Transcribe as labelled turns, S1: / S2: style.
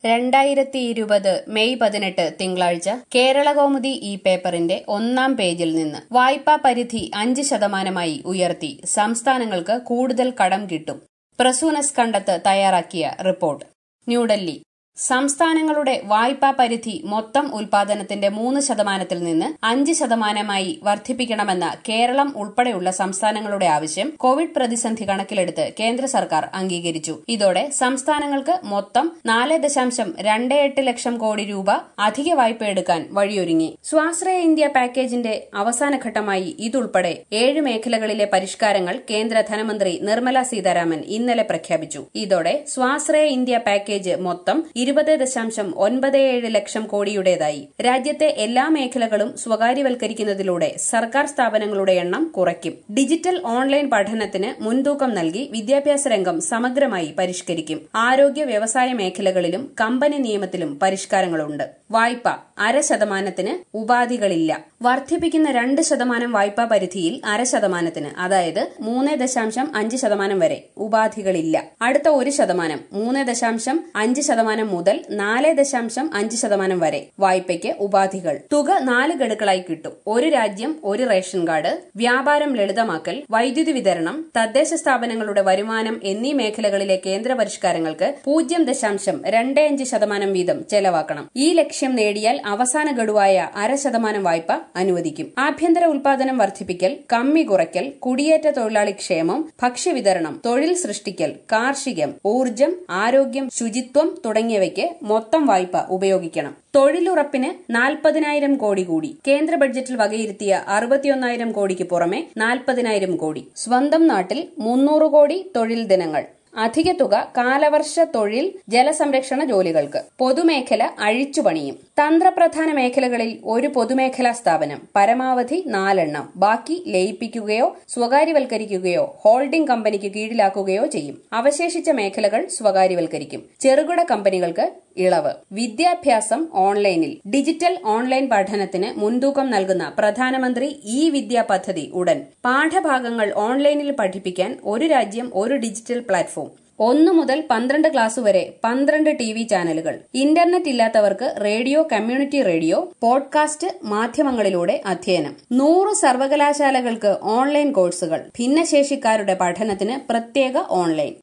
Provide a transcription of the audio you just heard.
S1: രണ്ടായിരത്തി ഇരുപത് മെയ് പതിനെട്ട് തിങ്കളാഴ്ച കേരളകൗമുദി ഈ പേപ്പറിന്റെ ഒന്നാം പേജിൽ നിന്ന് വായ്പാ പരിധി അഞ്ച് ശതമാനമായി ഉയർത്തി സംസ്ഥാനങ്ങൾക്ക് കൂടുതൽ കടം കിട്ടും പ്രസൂനസ് കണ്ടത്ത് തയ്യാറാക്കിയ റിപ്പോർട്ട് ന്യൂഡൽഹി സംസ്ഥാനങ്ങളുടെ വായ്പാ പരിധി മൊത്തം ഉൽപാദനത്തിന്റെ മൂന്ന് ശതമാനത്തിൽ നിന്ന് അഞ്ച് ശതമാനമായി വർദ്ധിപ്പിക്കണമെന്ന കേരളം ഉൾപ്പെടെയുള്ള സംസ്ഥാനങ്ങളുടെ ആവശ്യം കോവിഡ് പ്രതിസന്ധി കണക്കിലെടുത്ത് കേന്ദ്ര സർക്കാർ അംഗീകരിച്ചു ഇതോടെ സംസ്ഥാനങ്ങൾക്ക് മൊത്തം നാല് ദശാംശം രണ്ട് എട്ട് ലക്ഷം കോടി രൂപ അധിക വായ്പ എടുക്കാൻ വഴിയൊരുങ്ങി സ്വാശ്രയ ഇന്ത്യ പാക്കേജിന്റെ അവസാനഘട്ടമായി ഇതുൾപ്പെടെ ഏഴ് മേഖലകളിലെ പരിഷ്കാരങ്ങൾ കേന്ദ്ര ധനമന്ത്രി നിർമ്മല സീതാരാമൻ ഇന്നലെ പ്രഖ്യാപിച്ചു ഇതോടെ സ്വാശ്രയ ഇന്ത്യ പാക്കേജ് മൊത്തം ഇരുപത് ദശാംശം ഒൻപത് ഏഴ് ലക്ഷം കോടിയുടേതായി രാജ്യത്തെ എല്ലാ മേഖലകളും സ്വകാര്യവൽക്കരിക്കുന്നതിലൂടെ സർക്കാർ സ്ഥാപനങ്ങളുടെ എണ്ണം കുറയ്ക്കും ഡിജിറ്റൽ ഓൺലൈൻ പഠനത്തിന് മുൻതൂക്കം നൽകി വിദ്യാഭ്യാസ രംഗം സമഗ്രമായി പരിഷ്കരിക്കും ആരോഗ്യ വ്യവസായ മേഖലകളിലും കമ്പനി നിയമത്തിലും പരിഷ്കാരങ്ങളുണ്ട് വായ്പ അര ശതമാനത്തിന് ഉപാധികളില്ല വർദ്ധിപ്പിക്കുന്ന രണ്ട് ശതമാനം വായ്പാ പരിധിയിൽ അര ശതമാനത്തിന് അതായത് മൂന്ന് ദശാംശം അഞ്ച് ശതമാനം വരെ ഉപാധികളില്ല അടുത്ത ഒരു ശതമാനം മൂന്ന് ദശാംശം അഞ്ച് ശതമാനം മുതൽ നാല് ദശാംശം അഞ്ച് ശതമാനം വരെ വായ്പയ്ക്ക് ഉപാധികൾ തുക നാല് ഗഡുക്കളായി കിട്ടും ഒരു രാജ്യം ഒരു റേഷൻ കാർഡ് വ്യാപാരം ലളിതമാക്കൽ വൈദ്യുതി വിതരണം തദ്ദേശ സ്ഥാപനങ്ങളുടെ വരുമാനം എന്നീ മേഖലകളിലെ കേന്ദ്ര പരിഷ്കാരങ്ങൾക്ക് പൂജ്യം ദശാംശം രണ്ട് അഞ്ച് ശതമാനം വീതം ചെലവാക്കണം ഈ ലക്ഷ്യം നേടിയാൽ അവസാന ഗഡുവായ അര ശതമാനം വായ്പ അനുവദിക്കും ആഭ്യന്തര ഉൽപാദനം വർദ്ധിപ്പിക്കൽ കമ്മി കുറയ്ക്കൽ കുടിയേറ്റ തൊഴിലാളി ക്ഷേമം ഭക്ഷ്യവിതരണം തൊഴിൽ സൃഷ്ടിക്കൽ കാർഷികം ഊർജം ആരോഗ്യം ശുചിത്വം തുടങ്ങിയവയ്ക്ക് മൊത്തം വായ്പ ഉപയോഗിക്കണം തൊഴിലുറപ്പിന് നാൽപ്പതിനായിരം കോടി കൂടി കേന്ദ്ര ബഡ്ജറ്റിൽ വകയിരുത്തിയ അറുപത്തിയൊന്നായിരം കോടിക്ക് പുറമെ നാൽപ്പതിനായിരം കോടി സ്വന്തം നാട്ടിൽ മുന്നൂറ് കോടി തൊഴിൽ ദിനങ്ങൾ അധിക തുക കാലവർഷ തൊഴിൽ ജലസംരക്ഷണ ജോലികൾക്ക് പൊതുമേഖല അഴിച്ചുപണിയും തന്ത്രപ്രധാന മേഖലകളിൽ ഒരു പൊതുമേഖലാ സ്ഥാപനം പരമാവധി നാലെണ്ണം ബാക്കി ലയിപ്പിക്കുകയോ സ്വകാര്യവൽക്കരിക്കുകയോ ഹോൾഡിംഗ് കമ്പനിക്ക് കീഴിലാക്കുകയോ ചെയ്യും അവശേഷിച്ച മേഖലകൾ സ്വകാര്യവൽക്കരിക്കും ചെറുകിട കമ്പനികൾക്ക് ഇളവ് വിദ്യാഭ്യാസം ഓൺലൈനിൽ ഡിജിറ്റൽ ഓൺലൈൻ പഠനത്തിന് മുൻതൂക്കം നൽകുന്ന പ്രധാനമന്ത്രി ഇ വിദ്യ പദ്ധതി ഉടൻ പാഠഭാഗങ്ങൾ ഓൺലൈനിൽ പഠിപ്പിക്കാൻ ഒരു രാജ്യം ഒരു ഡിജിറ്റൽ പ്ലാറ്റ്ഫോം ഒന്നു മുതൽ പന്ത്രണ്ട് ക്ലാസ് വരെ പന്ത്രണ്ട് ടി വി ചാനലുകൾ ഇന്റർനെറ്റ് ഇല്ലാത്തവർക്ക് റേഡിയോ കമ്മ്യൂണിറ്റി റേഡിയോ പോഡ്കാസ്റ്റ് മാധ്യമങ്ങളിലൂടെ അധ്യയനം നൂറ് സർവകലാശാലകൾക്ക് ഓൺലൈൻ കോഴ്സുകൾ ഭിന്നശേഷിക്കാരുടെ പഠനത്തിന് പ്രത്യേക ഓൺലൈൻ